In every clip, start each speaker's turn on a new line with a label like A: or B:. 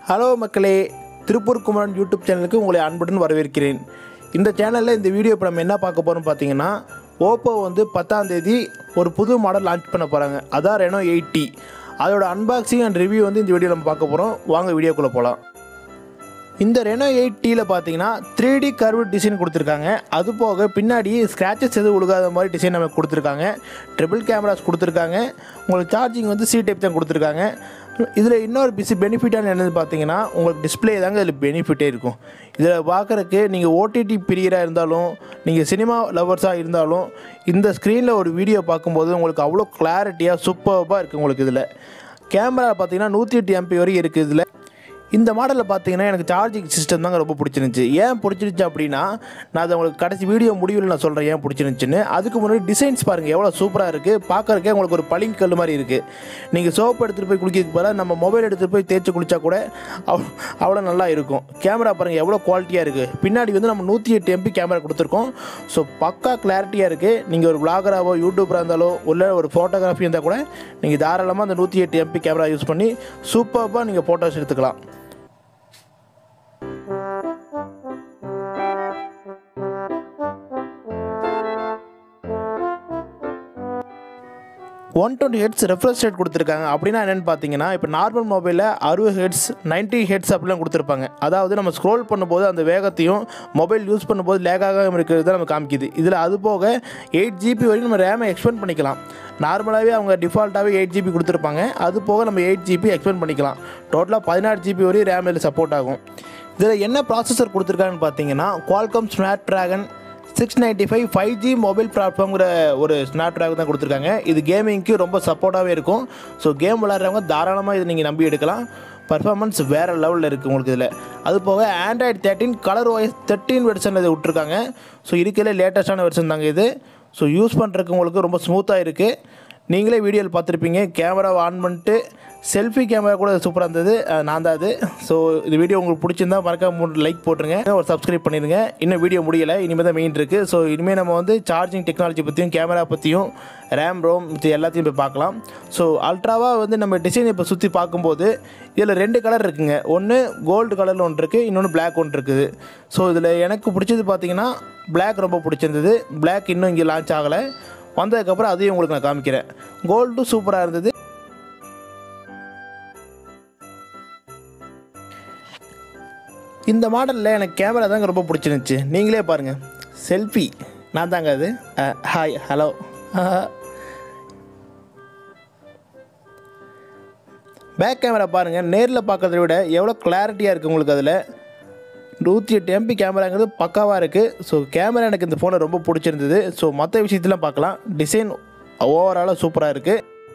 A: hello மக்களே Tiruppur Kumaran YouTube சேனலுக்கு உங்களை அன்புடன் வரவேற்கிறேன் இந்த சேனலில் இந்த வீடியோ இப்போ நம்ம என்ன பார்க்க போகிறோம் பார்த்தீங்கன்னா ஓப்போ வந்து பத்தாம் தேதி ஒரு புது மாடல் லான்ச் பண்ண போகிறாங்க அதான் ரெனோ எயிட்டி அதோட அன்பாக்சிங் அண்ட் ரிவ்யூ வந்து இந்த வீடியோ நம்ம பார்க்க போகிறோம் வாங்க வீடியோக்குள்ளே போகலாம் இந்த ரெனோ எயிட் டியில் பார்த்தீங்கன்னா த்ரீ டி கர்வ் டிசைன் கொடுத்துருக்காங்க அது போக பின்னாடி ஸ்க்ராச்சஸ் எதுவும் உழுகாத மாதிரி டிசைன் நமக்கு கொடுத்துருக்காங்க ட்ரிபிள் கேமராஸ் கொடுத்துருக்காங்க உங்களுக்கு சார்ஜிங் வந்து சி டைப் தான் கொடுத்துருக்காங்க இதில் இன்னொரு பிசி பெனிஃபிட்டான என்னது பார்த்தீங்கன்னா உங்களுக்கு டிஸ்பிளே தாங்க இதில் பெனிஃபிட்டே இருக்கும் இதில் பார்க்குறக்கு நீங்கள் ஓடிடி பிரியராக இருந்தாலும் நீங்கள் சினிமா லவர்ஸாக இருந்தாலும் இந்த ஸ்க்ரீனில் ஒரு வீடியோ பார்க்கும்போது உங்களுக்கு அவ்வளோ கிளாரிட்டியாக சூப்பராக இருக்குது உங்களுக்கு இதில் கேமரா பார்த்தீங்கன்னா நூற்றி எட்டு எம்பி வரைக்கும் இருக்குது இதில் இந்த மாடலில் பார்த்தீங்கன்னா எனக்கு சார்ஜிங் சிஸ்டம் தாங்க ரொம்ப பிடிச்சிருந்துச்சி ஏன் பிடிச்சிருந்துச்சி அப்படின்னா நான் அதை உங்களுக்கு கடைசி வீடியோ முடிவில் நான் சொல்கிறேன் ஏன் பிடிச்சிருந்துச்சின்னு அதுக்கு முன்னாடி டிசைன்ஸ் பாருங்கள் எவ்வளோ சூப்பராக இருக்குது பார்க்கறக்கே உங்களுக்கு ஒரு பளிங்கல் மாதிரி இருக்குது நீங்கள் சோப்பு எடுத்துகிட்டு போய் குளிக்கிறதுக்கு பதிலாக நம்ம மொபைல் எடுத்துகிட்டு போய் தேய்ச்சி குளிச்சா கூட அவ் அவ்வளோ நல்லா இருக்கும் கேமரா பாருங்கள் எவ்வளோ குவாலிட்டியாக இருக்குது பின்னாடி வந்து நம்ம நூற்றி எட்டு எம்பி கேமரா கொடுத்துருக்கோம் ஸோ பக்கா கிளாரிட்டியாக இருக்குது நீங்கள் ஒரு பிளாகராகவோ யூடியூபராக இருந்தாலோ இல்லை ஒரு ஃபோட்டோகிராஃபி இருந்தால் கூட நீங்கள் தாராளமாக அந்த நூற்றி எட்டு எம்பி கேமரா யூஸ் பண்ணி சூப்பராக நீங்கள் ஃபோட்டோஸ் எடுத்துக்கலாம் one twenty hertz refresh rate கொடுத்துருக்காங்க அப்படின்னா என்னென்னு பார்த்தீங்கன்னா இப்போ நார்மல் மொபைலில் அறுபது ஹெட்ஸ் 90 ஹெட்ஸ் அப்படிலாம் கொடுத்துருப்பாங்க அதாவது நம்ம ஸ்க்ரோல் பண்ணும்போது அந்த வேகத்தையும் மொபைல் யூஸ் பண்ணும்போது லேகாக இருக்கிறது தான் நம்ம காமிக்குது இதில் அது போக எயிட் ஜிபி வரைக்கும் நம்ம ரேமை எக்ஸ்பெண்ட் பண்ணிக்கலாம் நார்மலாகவே அவங்க டிஃபால்ட்டாகவே எயிட் ஜிபி கொடுத்துருப்பாங்க அது போக நம்ம எயிட் ஜிபி எக்ஸ்பெண்ட் பண்ணிக்கலாம் டோட்டலாக பதினாறு ஜிபி வரையும் ரேம் இதில் சப்போர்ட் ஆகும் இதில் என்ன ப்ராசஸர் கொடுத்துருக்காங்கன்னு பார்த்தீங்கன்னா Qualcomm snapdragon six ninety five five G mobile பிளாட்ஃபார்ங்கிற ஒரு ஸ்னாப் ட்ராக் தான் கொடுத்துருக்காங்க இது கேமிங்க்கு ரொம்ப சப்போர்ட்டாகவே இருக்கும் ஸோ கேம் விளாட்றவங்க தாராளமாக இதை நீங்கள் நம்பி எடுக்கலாம் பர்ஃபார்மன்ஸ் வேறு லெவலில் இருக்குது உங்களுக்கு இதில் அது போக Android thirteen ColorOS thirteen version இது விட்ருக்காங்க ஸோ இருக்கிற லேட்டஸ்ட்டான வெர்ஷன் தாங்க இது ஸோ யூஸ் பண்ணுறதுக்கு உங்களுக்கு ரொம்ப ஸ்மூத்தாக இருக்குது நீங்களே வீடியோவில் பார்த்துருப்பீங்க கேமராவை ஆன் பண்ணிட்டு செல்ஃபி கேமரா கூட சூப்பராக இருந்தது அஹ் நான் தான் அது ஸோ இந்த வீடியோ உங்களுக்கு பிடிச்சிருந்தா மறக்காம மூணு லைக் போட்டுருங்க ஒரு சப்ஸ்கிரைப் பண்ணிடுங்க இன்னும் வீடியோ முடியலை இனிமேல் தான் மெயின் இருக்குது ஸோ இனிமேல் நம்ம வந்து சார்ஜிங் டெக்னாலஜி பற்றியும் கேமரா பற்றியும் ரேம் ரோம் இது எல்லாத்தையும் போய் பார்க்கலாம் ஸோ அல்ட்ராவாக வந்து நம்ம டிசைன் இப்போ சுற்றி பார்க்கும்போது இதில் ரெண்டு கலர் இருக்குங்க ஒன்று கோல்டு கலரில் ஒன்று இருக்குது இன்னொன்று பிளாக் ஒன்று இருக்குது ஸோ இதில் எனக்கு பிடிச்சது பார்த்தீங்கன்னா பிளாக் ரொம்ப பிடிச்சிருந்தது பிளாக் இன்னும் இங்கே லான்ச் ஆகலை வந்ததுக்கப்புறம் அதையும் உங்களுக்கு நான் காமிக்கிறேன் கோல்டும் சூப்பராக இருந்தது இந்த மாடலில் எனக்கு கேமரா தாங்க ரொம்ப பிடிச்சிருந்துச்சு நீங்களே பாருங்கள் செல்ஃபி நான் தாங்க அது ஹாய் ஹலோ பேக் கேமரா பாருங்கள் நேரில் பார்க்கறத விட எவ்வளோ கிளாரிட்டியாக இருக்குது உங்களுக்கு அதில் நூற்றி எட்டு எம்பி கேமராங்கிறது பக்காவாக இருக்குது ஸோ கேமரா எனக்கு இந்த ஃபோனை ரொம்ப பிடிச்சிருந்தது ஸோ மற்ற விஷயத்தெலாம் பார்க்கலாம் டிசைன் ஓவராலாக சூப்பராக இருக்குது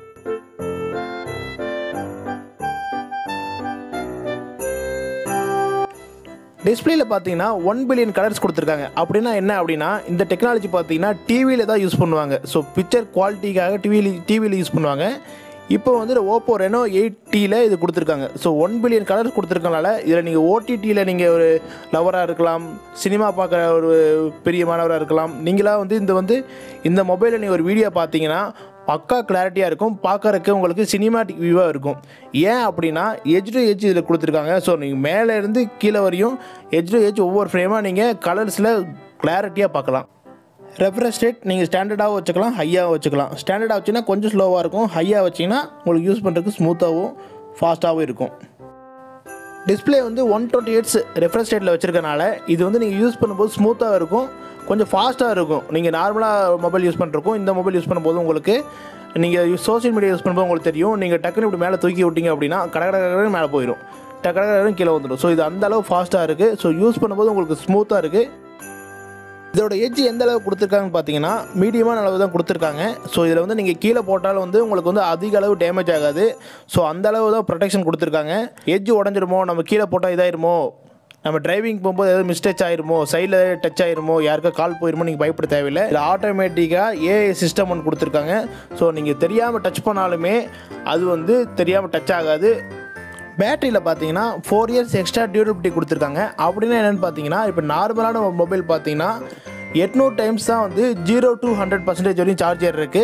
A: டிஸ்பிளேல பார்த்தீங்கன்னா ஒன் பில்லியன் கலர்ஸ் கொடுத்துருக்காங்க அப்படின்னா என்ன அப்படின்னா இந்த டெக்னாலஜி பார்த்தீங்கன்னா டிவியில் தான் யூஸ் பண்ணுவாங்க ஸோ பிக்சர் குவாலிட்டிக்காக டிவியில் டிவியில் யூஸ் பண்ணுவாங்க இப்போ வந்து ஓப்போ ரெனோ எயிட் டியில் இது கொடுத்துருக்காங்க ஸோ ஒன் பில்லியன் கலர்ஸ் கொடுத்துருக்கனால இதில் நீங்கள் ஓடிடியில் நீங்கள் ஒரு லவராக இருக்கலாம் சினிமா பார்க்குற ஒரு பெரிய மாணவராக இருக்கலாம் நீங்களாக வந்து இந்த வந்து இந்த மொபைலில் நீங்கள் ஒரு வீடியோ பார்த்தீங்கன்னா பக்கா கிளாரிட்டியாக இருக்கும் பார்க்கறக்கு உங்களுக்கு சினிமாட்டிக் வியூவாக இருக்கும் ஏன் அப்படின்னா எஜ் டு எஜ் இதில் கொடுத்துருக்காங்க ஸோ நீங்கள் மேலே இருந்து கீழே வரையும் எஜ் டு எஜ் ஒவ்வொரு ஃப்ரேமாக நீங்கள் கலர்ஸில் கிளாரிட்டியாக பார்க்கலாம் ரெஃப்ரெஷ் ரேட் நீங்கள் ஸ்டாண்டர்டாகவும் வச்சுக்கலாம் ஹையாக வச்சுக்கலாம் ஸ்டாண்டர்டாக வச்சிங்கன்னா கொஞ்சம் ஸ்லோவாக இருக்கும் ஹையாக வச்சிங்கன்னா உங்களுக்கு யூஸ் பண்ணுறதுக்கு ஸ்மூத்தாகவும் ஃபாஸ்ட்டாகவும் இருக்கும் டிஸ்பிளே வந்து ஒன் டுவெண்ட்டி எயிட்ஸ் ரெஃப்ரெஷ் ரேட்டில் வச்சுருக்கனால இது வந்து நீங்கள் யூஸ் பண்ணும்போது ஸ்மூத்தாக இருக்கும் கொஞ்சம் ஃபாஸ்ட்டாக இருக்கும் நீங்கள் நார்மலாக மொபைல் யூஸ் பண்ணுறக்கும் இந்த மொபைல் யூஸ் பண்ணும்போது உங்களுக்கு நீங்கள் சோஷியல் மீடியா யூஸ் பண்ணும்போது உங்களுக்கு தெரியும் நீங்கள் டக்குனு இப்படி மேலே தூக்கி விட்டீங்க அப்படின்னா கட கட கடன்னு மேலே போயிடும் டக்கு டக்கு டக்குன்னு கீழே வந்துடும் ஸோ இது அந்த அளவு ஃபாஸ்ட்டாக இருக்குது ஸோ யூஸ் பண்ணும்போது உங்களுக்கு ஸ்மூத்தாக இருக்குது இதோட எட்ஜ் எந்த அளவு கொடுத்துருக்காங்கன்னு பார்த்தீங்கன்னா மீடியமான அளவு தான் கொடுத்துருக்காங்க ஸோ இதில் வந்து நீங்கள் கீழே போட்டாலும் வந்து உங்களுக்கு வந்து அதிக அளவு டேமேஜ் ஆகாது ஸோ அந்த அளவு தான் ப்ரொடெக்ஷன் கொடுத்துருக்காங்க எட்ஜ் உடஞ்சிருமோ நம்ம கீழே போட்டால் இதாயிருமோ நம்ம டிரைவிங் போகும்போது எதாவது மிஸ்டேக் ஆயிருமோ சைடில் டச் ஆயிருமோ யாருக்கா கால் போயிருமோ நீங்கள் பயப்பட தேவையில்லை இதில் ஆட்டோமேட்டிக்காக ஏஐ சிஸ்டம் ஒன்று கொடுத்துருக்காங்க ஸோ நீங்கள் தெரியாமல் டச் பண்ணாலுமே அது வந்து தெரியாமல் டச் ஆகாது பேட்டரியில் பார்த்தீங்கன்னா ஃபோர் இயர்ஸ் எக்ஸ்ட்ரா டியூரபிலிட்டி கொடுத்துருக்காங்க அப்படின்னா என்னென்னு பார்த்தீங்கன்னா இப்போ நார்மலான மொபைல் பார்த்தீங்கன்னா எட்நூறு டைம்ஸ் தான் வந்து ஜீரோ டு ஹண்ட்ரட் பர்சன்டேஜ் வரையும் சார்ஜர் இருக்குது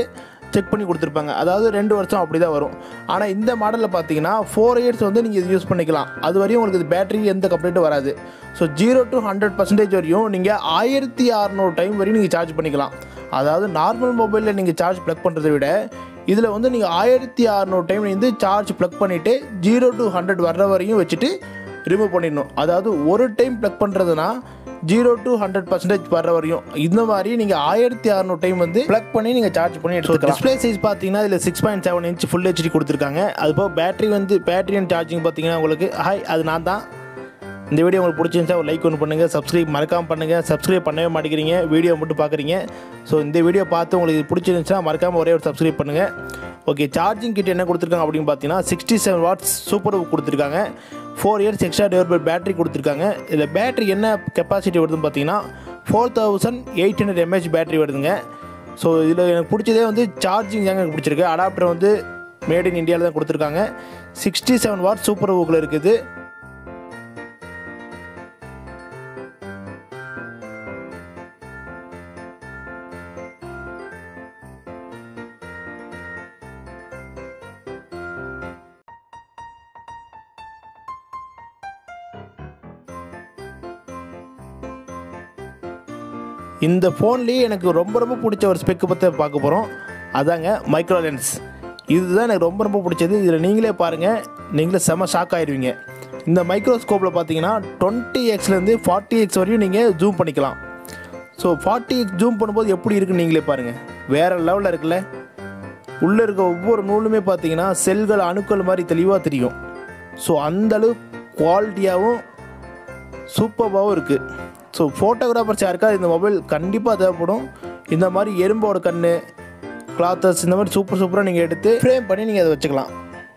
A: செக் பண்ணி கொடுத்துருப்பாங்க அதாவது ரெண்டு வருஷம் அப்படி தான் வரும் ஆனால் இந்த மாடலில் பார்த்தீங்கன்னா ஃபோர் இயர்ஸ் வந்து நீங்கள் இது யூஸ் பண்ணிக்கலாம் அது வரையும் உங்களுக்கு இது பேட்டரி எந்த கம்ப்ளைண்ட்டும் வராது so zero to hundred percentage வரையும் நீங்கள் ஆயிரத்தி அறநூறு டைம் வரையும் நீங்கள் சார்ஜ் பண்ணிக்கலாம் அதாவது நார்மல் மொபைலில் நீங்கள் சார்ஜ் ப்ளக் பண்ணுறதை விட இதில் வந்து நீங்கள் ஆயிரத்தி அறநூறு டைம் வந்து சார்ஜ் ப்ளக் பண்ணிவிட்டு ஜீரோ டு ஹண்ட்ரட் வர்ற வரையும் வச்சுட்டு ரிமூவ் பண்ணிடணும் அதாவது ஒரு டைம் ப்ளக் பண்ணுறதுனா ஜீரோ டு ஹண்ட்ரட் பர்சன்டேஜ் வர்ற வரையும் இந்த மாதிரி நீங்கள் ஆயிரத்தி அறநூறு டைம் வந்து ப்ளக் பண்ணி நீங்கள் சார்ஜ் பண்ணி எடுத்துக்கலாம் டிஸ்பிளே சைஸ் பார்த்தீங்கன்னா இதில் six point seven inch full HD கொடுத்துருக்காங்க அதுபோக பேட்டரி வந்து பேட்டரி அண்ட் சார்ஜிங் பார்த்தீங்கன்னா உங்களுக்கு ஹாய் அது நான் தான் இந்த வீடியோ உங்களுக்கு பிடிச்சிருந்துச்சா ஒரு லைக் ஒன்று பண்ணுங்கள் சப்ஸ்கிரைப் மறக்காமல் பண்ணுங்கள் சப்ஸ்கிரைப் பண்ணவே மாட்டேங்கிறீங்க வீடியோ மட்டும் பார்க்குறீங்க ஸோ இந்த வீடியோ பார்த்து உங்களுக்கு இது பிடிச்சிருந்துச்சுன்னா மறக்காமல் ஒரே ஒரு சப்ஸ்கிரைப் பண்ணுங்கள் ஓகே சார்ஜிங் கிட் என்ன கொடுத்துருக்காங்க அப்படின்னு பார்த்தீங்கன்னா சிக்ஸ்டி செவன் வாட்ஸ் சூப்பர் கொடுத்துருக்காங்க four years extra developable battery கொடுத்துருக்காங்க இதில் பேட்டரி என்ன கெப்பாசிட்டி வருதுன்னு பார்த்தீங்கன்னா four thousand eight hundred mAh battery வருதுங்க ஸோ இதில் எனக்கு பிடிச்சதே வந்து சார்ஜிங் தாங்க எனக்கு பிடிச்சிருக்கு அடாப்டர் வந்து மேட் இன் இந்தியாவில் தான் கொடுத்துருக்காங்க சிக்ஸ்டி செவன் வாட் சூப்பர் ஊக்கில் இருக்குது இந்த ஃபோன்லேயே எனக்கு ரொம்ப ரொம்ப பிடிச்ச ஒரு ஸ்பெக்கு பற்றி பார்க்க போகிறோம் அதாங்க மைக்ரோ லென்ஸ் இதுதான் எனக்கு ரொம்ப ரொம்ப பிடிச்சது இதில் நீங்களே பாருங்கள் நீங்களே செம ஷாக் ஆயிடுவீங்க இந்த மைக்ரோஸ்கோப்பில் பார்த்தீங்கன்னா டுவெண்ட்டி எக்ஸ்லேருந்து ஃபார்ட்டி எக்ஸ் வரையும் நீங்கள் ஜூம் பண்ணிக்கலாம் ஸோ ஃபார்ட்டி எக்ஸ் ஜூம் பண்ணும்போது எப்படி இருக்குன்னு நீங்களே பாருங்கள் வேறு லெவலில் இருக்குல்ல உள்ளே இருக்க ஒவ்வொரு நூலுமே பார்த்தீங்கன்னா செல்கள் அணுக்கள் மாதிரி தெளிவாக தெரியும் ஸோ அந்தளவு குவாலிட்டியாகவும் சூப்பராகவும் இருக்குது ஸோ ஃபோட்டோகிராஃபர்ஸ் யாருக்காவது இந்த மொபைல் கண்டிப்பாக தேவைப்படும் இந்த மாதிரி எறும்போட கண் கிளாத்தஸ் இந்த மாதிரி சூப்பர் சூப்பராக நீங்கள் எடுத்து ஃப்ரேம் பண்ணி நீங்கள் அதை வச்சுக்கலாம்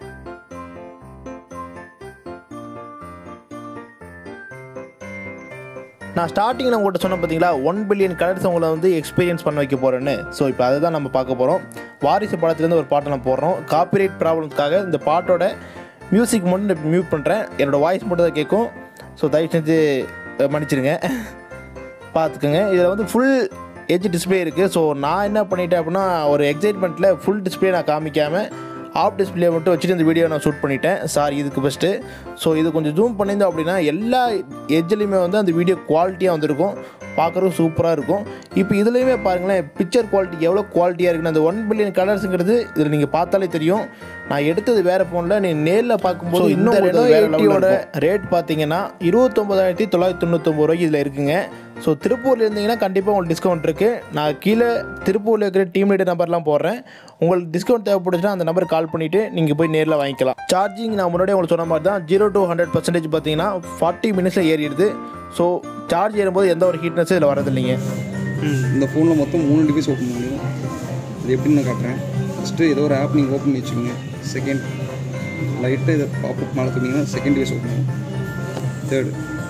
A: நான் ஸ்டார்டிங்கில் உங்கள்கிட்ட சொன்னேன் பார்த்தீங்களா ஒன் பில்லியன் கலர்ஸ் உங்களை வந்து எக்ஸ்பீரியன்ஸ் பண்ண வைக்க போகிறேன்னு ஸோ இப்போ அதை தான் நம்ம பார்க்க போகிறோம் வாரிசு படத்துலேருந்து ஒரு பாட்டை நான் போடுறோம் காப்பிரைட் ப்ராப்ளம்ஸ்க்காக இந்த பாட்டோட மியூசிக் மட்டும் மியூட் பண்ணுறேன் என்னோடய வாய்ஸ் மட்டும் தான் கேட்கும் ஸோ தயவு செஞ்சு அஹ், மன்னிச்சிடுங்க பார்த்துக்கோங்க இதில் வந்து ஃபுல் எஜ் டிஸ்பிளே இருக்குது ஸோ நான் என்ன பண்ணிட்டேன் அப்படின்னா ஒரு எக்ஸைட்மெண்ட்டில் ஃபுல் டிஸ்பிளே நான் காமிக்காமல் ஆஃப் டிஸ்பிளே மட்டும் வச்சுட்டு இந்த வீடியோ நான் ஷூட் பண்ணிட்டேன் சாரி இதுக்கு ஃபஸ்ட்டு ஸோ இது கொஞ்சம் ஜூம் பண்ணியிருந்தோம் அப்படின்னா எல்லா எஜ்ஜிலையுமே வந்து அந்த வீடியோ குவாலிட்டியாக வந்திருக்கும் பார்க்குறதும் சூப்பராக இருக்கும் இப்போ இதுலேயுமே பாருங்களேன் பிக்சர் குவாலிட்டி எவ்வளோ குவாலிட்டியாக இருக்குன்னு அந்த ஒன் பில்லியன் கலர்ஸுங்கிறது இதில் நீங்கள் பார்த்தாலே தெரியும் நான் எடுத்தது வேறு ஃபோனில் நீ நேரில் பார்க்கும்போது இன்னும் ரெனோ எயிட்டியோட ரேட் பார்த்தீங்கன்னா இருபத்தொம்பதாயிரத்தி தொள்ளாயிரத்தி தொண்ணூத்தொம்பது ரூபாய்க்கு இதில் இருக்குங்க ஸோ திருப்பூரில் இருந்தீங்கன்னா கண்டிப்பாக உங்களுக்கு டிஸ்கவுண்ட் இருக்குது நான் கீழே திருப்பூரில் இருக்கிற டீம் லீடர் நம்பர்லாம் போடுறேன் உங்களுக்கு டிஸ்கவுண்ட் தேவைப்படுச்சுன்னா அந்த நம்பருக்கு கால் பண்ணிவிட்டு நீங்கள் போய் நேரில் வாங்கிக்கலாம் சார்ஜிங் நான் முன்னாடியே உங்களுக்கு சொன்ன மாதிரி தான் ஜீரோ டு ஹண்ட்ரட் பர்சன்டேஜ் பார்த்தீங்கன்னா ஃபார்ட்டி மினிட்ஸில் ஏறிடுது ஸோ சார்ஜ் ஏறும்போது எந்த ஒரு ஹீட்னஸும் இதில் வரது இல்லைங்க
B: இந்த ஃபோனில் மொத்தம் மூணு டிவைஸ் ஓப்பன் பண்ண முடியும் அது எப்படின்னு நான் காட்டுறேன் ஃபஸ்ட்டு ஏதோ ஒரு ஆப் நீங்கள் ஓப்பன் பண்ணி வச்சுக்கோங்க செகண்ட் லைட்டாக இதை பாப்அப் மேலே தூங்கிங்கன்னா செகண்ட் டிவைஸ் ஓப்பன் ஆகும் தேர்டு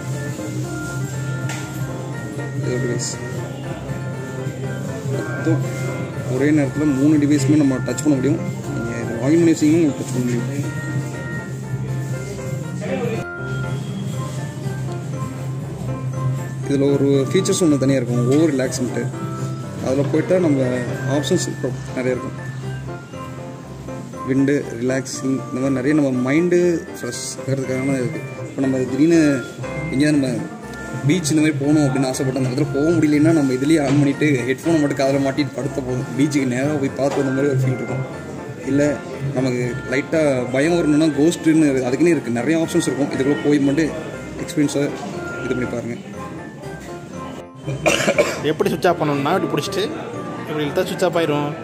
B: தேர்ட் டிவைஸ் மொத்தம் ஒரே நேரத்தில் மூணு டிவைஸுமே நம்ம டச் பண்ண முடியும் நீங்கள் இதை லாகின் பண்ணி வச்சிங்கன்னா உங்களுக்கு டச் பண்ண முடியும் இதில் ஒரு ஃபீச்சர்ஸ் ஒன்று தனியாக இருக்கும் ஓவர் ரிலாக்ஸ்ன்ட்டு அதில் போயிட்டா நம்ம ஆப்ஷன்ஸ் நிறைய இருக்கும் விண்டு ரிலாக்ஸிங் இந்த மாதிரி நிறைய நம்ம மைண்டு ஃப்ரெஷ் ஆகிறதுக்கான இருக்குது இப்போ நம்ம திடீர்னு எங்கேயாவது நம்ம பீச் இந்த மாதிரி போகணும் அப்படின்னு ஆசைப்பட்ட அந்த இடத்துல போக முடியலன்னா நம்ம இதுலேயே ஆன் பண்ணிவிட்டு ஹெட்ஃபோனை மட்டும் காதில் மாட்டிட்டு படுத்த போதும் பீச்சுக்கு நேராக போய் பார்த்து வந்த மாதிரி ஒரு ஃபீல் இருக்கும் இல்லை நமக்கு லைட்டாக பயம் வரணும்னா கோஸ்ட்டுன்னு அதுக்குன்னு இருக்குது நிறைய ஆப்ஷன்ஸ் இருக்கும் இதுக்குள்ளே போய் மட்டும் எக்ஸ்பீரியன்ஸை இது பண்ணி பாருங்கள்
A: எப்படி சுவிட்ச் ஆஃப் பண்ணணும்னா இப்படி பிடிச்சிட்டு இப்படி இழுத்தா சுவிட்ச் ஆஃப் ஆயிரும்